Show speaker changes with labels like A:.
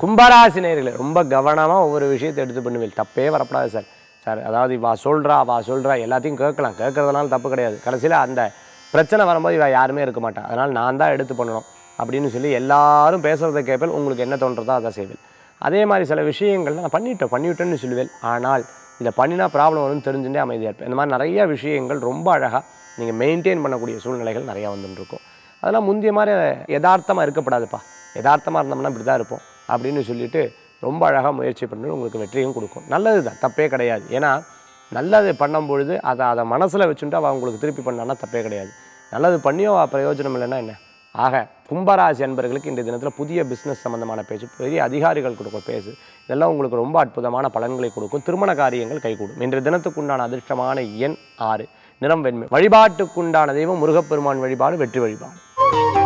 A: கும்பராசி நேயர்களே ரொம்ப கவனமாக ஒவ்வொரு விஷயத்தை எடுத்து பண்ணுவேன் தப்பே வரப்படாது சார் சார் அதாவது வா சொல்கிறா வா சொல்கிறா எல்லாத்தையும் கேட்கலாம் கேட்கறதுனால தப்பு கிடையாது கடைசியில் அந்த பிரச்சனை வரும்போது இவ யாருமே இருக்க மாட்டான் அதனால் நான் தான் எடுத்து பண்ணணும் அப்படின்னு சொல்லி எல்லாரும் பேசுகிறத கேட்பேன் உங்களுக்கு என்ன தோன்றதோ அதை செய்வேன் அதே மாதிரி சில விஷயங்கள் நான் பண்ணிட்டேன் பண்ணிவிட்டேன்னு சொல்லுவேன் ஆனால் இதை பண்ணினா ப்ராப்ளம் வரும்னு தெரிஞ்சுட்டே அமைதியாக இருப்பேன் இந்த மாதிரி நிறைய விஷயங்கள் ரொம்ப அழகாக நீங்கள் மெயின்டைன் பண்ணக்கூடிய சூழ்நிலைகள் நிறையா வந்துட்டு இருக்கும் அதெல்லாம் முந்தைய மாதிரி யதார்த்தமாக இருக்கப்படாதுப்பா யதார்த்தமாக இருந்தோம்னா இப்படி தான் இருப்போம் அப்படின்னு சொல்லிட்டு ரொம்ப அழகாக முயற்சி பண்ணி உங்களுக்கு வெற்றியும் கொடுக்கும் நல்லது தான் தப்பே கிடையாது ஏன்னா நல்லது பண்ணும் பொழுது அதை அதை மனசில் வச்சுட்டு அவள் உங்களுக்கு திருப்பி பண்ணான்னா தப்பே கிடையாது நல்லது பண்ணியும் அவ பிரயோஜனம் இல்லைன்னா என்ன ஆக கும்பராசி அன்பர்களுக்கு இந்த தினத்தில் புதிய பிஸ்னஸ் சம்பந்தமான பேச்சு பெரிய அதிகாரிகள் கொடுக்கும் பேசு இதெல்லாம் உங்களுக்கு ரொம்ப அற்புதமான பலன்களை கொடுக்கும் திருமண காரியங்கள் கைகூடும் இன்றைய தினத்துக்குண்டான அதிர்ஷ்டமான எண் ஆறு நிறம் வெண்மை வழிபாட்டுக்குண்டான தெய்வம் முருகப்பெருமான் வழிபாடு வெற்றி வழிபாடு